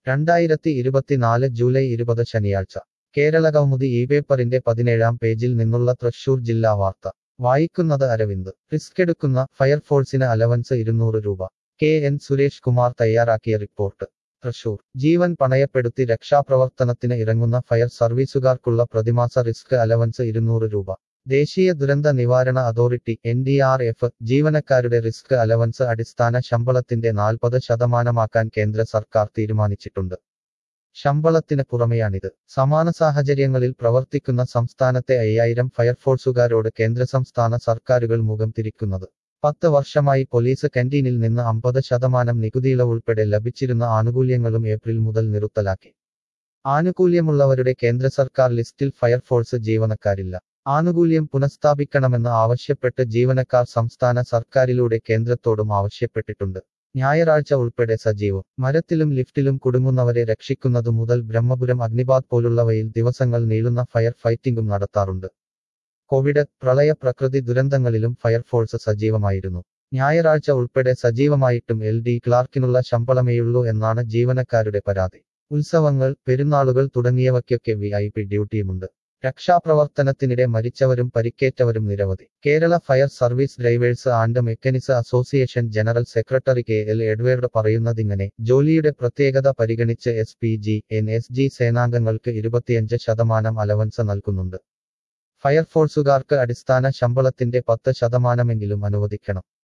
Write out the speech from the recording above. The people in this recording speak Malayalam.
രണ്ടായിരത്തി ഇരുപത്തിനാല് ജൂലൈ ഇരുപത് ശനിയാഴ്ച കേരളകൗമുദി ഈ പേപ്പറിന്റെ പതിനേഴാം പേജിൽ നിന്നുള്ള തൃശൂർ ജില്ലാ വാർത്ത വായിക്കുന്നത് അരവിന്ദ് റിസ്ക് എടുക്കുന്ന ഫയർഫോഴ്സിന് അലവൻസ് ഇരുന്നൂറ് രൂപ കെ എൻ സുരേഷ് കുമാർ തയ്യാറാക്കിയ റിപ്പോർട്ട് തൃശൂർ ജീവൻ പണയപ്പെടുത്തി രക്ഷാപ്രവർത്തനത്തിന് ഇറങ്ങുന്ന ഫയർ സർവീസുകാർക്കുള്ള പ്രതിമാസ റിസ്ക് അലവൻസ് ഇരുന്നൂറ് രൂപ ദേശീയ ദുരന്ത നിവാരണ authority N D R F ജീവനക്കാരുടെ റിസ്ക് അലവൻസ് അടിസ്ഥാന ശമ്പളത്തിന്റെ നാൽപ്പത് ശതമാനമാക്കാൻ കേന്ദ്ര സർക്കാർ തീരുമാനിച്ചിട്ടുണ്ട് ശമ്പളത്തിന് പുറമെയാണിത് സമാന സാഹചര്യങ്ങളിൽ പ്രവർത്തിക്കുന്ന സംസ്ഥാനത്തെ അയ്യായിരം ഫയർഫോഴ്സുകാരോട് കേന്ദ്ര സംസ്ഥാന സർക്കാരുകൾ മുഖം തിരിക്കുന്നത് പത്ത് വർഷമായി പോലീസ് കന്റീനിൽ നിന്ന് അമ്പത് ശതമാനം നികുതിയിളവ് ഉൾപ്പെടെ ലഭിച്ചിരുന്ന ആനുകൂല്യങ്ങളും ഏപ്രിൽ മുതൽ നിർത്തലാക്കി ആനുകൂല്യമുള്ളവരുടെ കേന്ദ്ര സർക്കാർ ലിസ്റ്റിൽ ഫയർഫോഴ്സ് ജീവനക്കാരില്ല ആനുകൂല്യം പുനഃസ്ഥാപിക്കണമെന്ന് ആവശ്യപ്പെട്ട് ജീവനക്കാർ സംസ്ഥാന സർക്കാരിലൂടെ കേന്ദ്രത്തോടും ആവശ്യപ്പെട്ടിട്ടുണ്ട് ഞായറാഴ്ച ഉൾപ്പെടെ സജീവം മരത്തിലും ലിഫ്റ്റിലും കുടുങ്ങുന്നവരെ രക്ഷിക്കുന്നതു മുതൽ ബ്രഹ്മപുരം അഗ്നിബാദ് പോലുള്ളവയിൽ ദിവസങ്ങൾ നീളുന്ന ഫയർ ഫൈറ്റിംഗും നടത്താറുണ്ട് കോവിഡ് പ്രളയ പ്രകൃതി ദുരന്തങ്ങളിലും ഫയർഫോഴ്സ് സജീവമായിരുന്നു ഞായറാഴ്ച ഉൾപ്പെടെ സജീവമായിട്ടും എൽ ഡി ക്ലാർക്കിനുള്ള ശമ്പളമേയുള്ളൂ എന്നാണ് ജീവനക്കാരുടെ പരാതി ഉത്സവങ്ങൾ പെരുന്നാളുകൾ തുടങ്ങിയവയ്ക്കൊക്കെ വി ഐ പി ഡ്യൂട്ടിയുമുണ്ട് രക്ഷാപ്രവർത്തനത്തിനിടെ മരിച്ചവരും പരിക്കേറ്റവരും നിരവധി Kerala fire service drivers and mechanics association general secretary K L Edward പറയുന്നതിങ്ങനെ ജോലിയുടെ പ്രത്യേകത പരിഗണിച്ച് S P G N S G സേനാംഗങ്ങൾക്ക് ഇരുപത്തിയഞ്ച് ശതമാനം അലവൻസ് നൽകുന്നുണ്ട് ഫയർഫോഴ്സുകാർക്ക് അടിസ്ഥാന ശമ്പളത്തിന്റെ പത്ത് ശതമാനമെങ്കിലും അനുവദിക്കണം